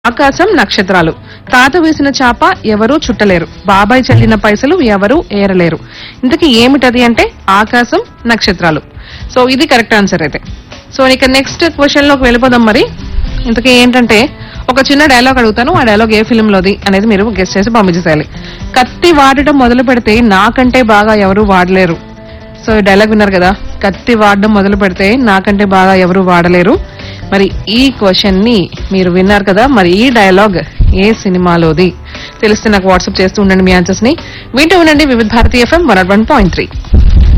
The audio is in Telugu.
ఆకాశం నక్షత్రాలు తాత వేసిన చాప ఎవరూ చుట్టలేరు బాబాయ్ చెల్లిన పైసలు ఎవరూ ఏరలేరు ఇంతకీ ఏమిటది అంటే ఆకాశం నక్షత్రాలు సో ఇది కరెక్ట్ ఆన్సర్ అయితే సో ఇక నెక్స్ట్ క్వశ్చన్ లోకి వెళ్ళిపోదాం మరి ఇంతకీ ఏంటంటే ఒక చిన్న డైలాగ్ అడుగుతాను ఆ డైలాగ్ ఏ ఫిల్మ్ లోది అనేది మీరు గెస్ట్ చేసి పంపించేసేయాలి కత్తి వాడటం మొదలు పెడితే నాకంటే బాగా ఎవరు వాడలేరు సో ఈ డైలాగ్ విన్నారు కదా కత్తి వాడడం మొదలు పెడితే నాకంటే బాగా ఎవరు వాడలేరు మరి ఈ క్వశ్చన్ ని మీరు విన్నారు కదా మరి ఈ డైలాగ్ ఏ సినిమాలోది తెలిస్తే నాకు వాట్సాప్ చేస్తూ ఉండండి మీ ఆన్సర్స్ ని వింటూ ఉండండి Vividh Bharati FM one one point three